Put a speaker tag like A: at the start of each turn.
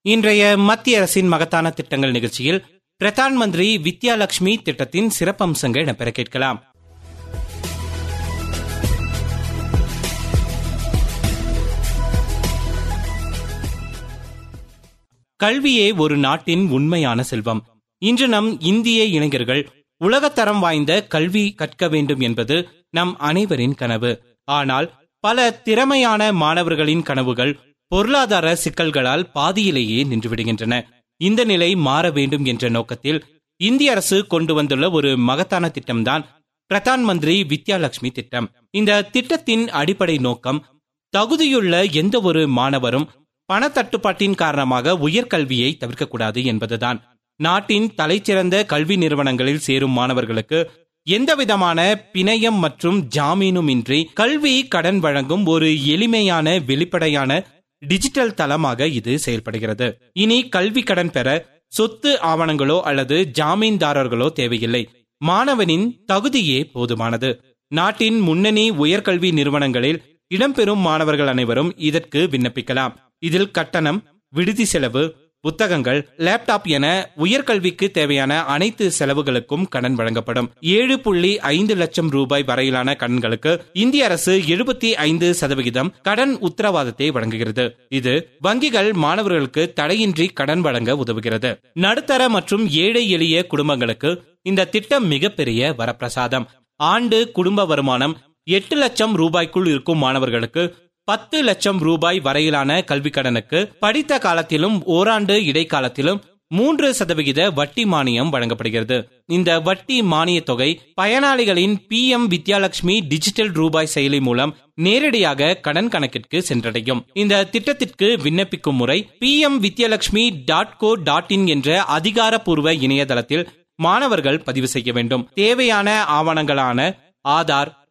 A: இன்றைய மத்திய அரசின் மகத்தான திட்டங்கள் நிகழ்ச்சியில் பிரதான் மந்திரி வித்யாலட்சுமி திட்டத்தின் சிறப்பம்சங்கள் இடம்பெற கேட்கலாம் கல்வியே ஒரு நாட்டின் உண்மையான செல்வம் இன்று நம் இந்திய இளைஞர்கள் உலகத்தரம் வாய்ந்த கல்வி கற்க வேண்டும் என்பது நம் அனைவரின் கனவு ஆனால் பல திறமையான மாணவர்களின் கனவுகள் பொருளாதார சிக்கல்களால் பாதியிலேயே நின்றுவிடுகின்றன இந்த நிலை மாற வேண்டும் என்ற நோக்கத்தில் இந்திய அரசு கொண்டு வந்துள்ள ஒரு மகத்தான திட்டம்தான் பிரதான் மந்திரி வித்யாலட்சுமி திட்டம் இந்த திட்டத்தின் அடிப்படை நோக்கம் தகுதியுள்ள எந்த ஒரு மாணவரும் பணத்தட்டுப்பாட்டின் காரணமாக உயர்கல்வியை தவிர்க்கக்கூடாது என்பதுதான் நாட்டின் தலைச்சிறந்த கல்வி நிறுவனங்களில் சேரும் மாணவர்களுக்கு எந்தவிதமான பிணையம் மற்றும் ஜாமீனும் இன்றி கல்வி கடன் வழங்கும் ஒரு எளிமையான வெளிப்படையான டிஜிட்டல் தளமாக இது செயல்படுகிறது இனி கல்வி கடன் பெற சொத்து ஆவணங்களோ அல்லது ஜாமீன்தாரர்களோ தேவையில்லை மாணவனின் தகுதியே போதுமானது நாட்டின் முன்னணி உயர்கல்வி நிறுவனங்களில் இடம்பெறும் மாணவர்கள் அனைவரும் இதற்கு விண்ணப்பிக்கலாம் இதில் கட்டணம் விடுதி செலவு புத்தகங்கள் லேப்டாப் என உயர்கல்விக்கு தேவையான அனைத்து செலவுகளுக்கும் கடன் வழங்கப்படும் ஏழு புள்ளி ஐந்து லட்சம் ரூபாய் வரையிலான கடன்களுக்கு இந்திய அரசு எழுபத்தி ஐந்து சதவிகிதம் கடன் உத்தரவாதத்தை வழங்குகிறது இது வங்கிகள் மாணவர்களுக்கு தடையின்றி கடன் வழங்க உதவுகிறது நடுத்தர மற்றும் ஏழை எளிய குடும்பங்களுக்கு இந்த திட்டம் மிகப்பெரிய வரப்பிரசாதம் ஆண்டு குடும்ப வருமானம் எட்டு லட்சம் ரூபாய்க்குள் இருக்கும் மாணவர்களுக்கு பத்து லட்சம் ரூபாய் வரையிலான கல்வி கடனுக்கு படித்த காலத்திலும் ஓராண்டு இடைக்காலத்திலும் மூன்று சதவிகித வட்டி மானியம் வழங்கப்படுகிறது இந்த வட்டி மானிய தொகை பயனாளிகளின் பி எம் வித்யாலட்சுமி டிஜிட்டல் ரூபாய் செயலி மூலம் நேரடியாக கடன் கணக்கிற்கு சென்றடையும் இந்த திட்டத்திற்கு விண்ணப்பிக்கும் முறை P M Vidyalakshmi dot co dot in என்ற அதிகாரப்பூர்வ இணையதளத்தில் மாணவர்கள் பதிவு செய்ய வேண்டும் தேவையான ஆவணங்களான ஆதார்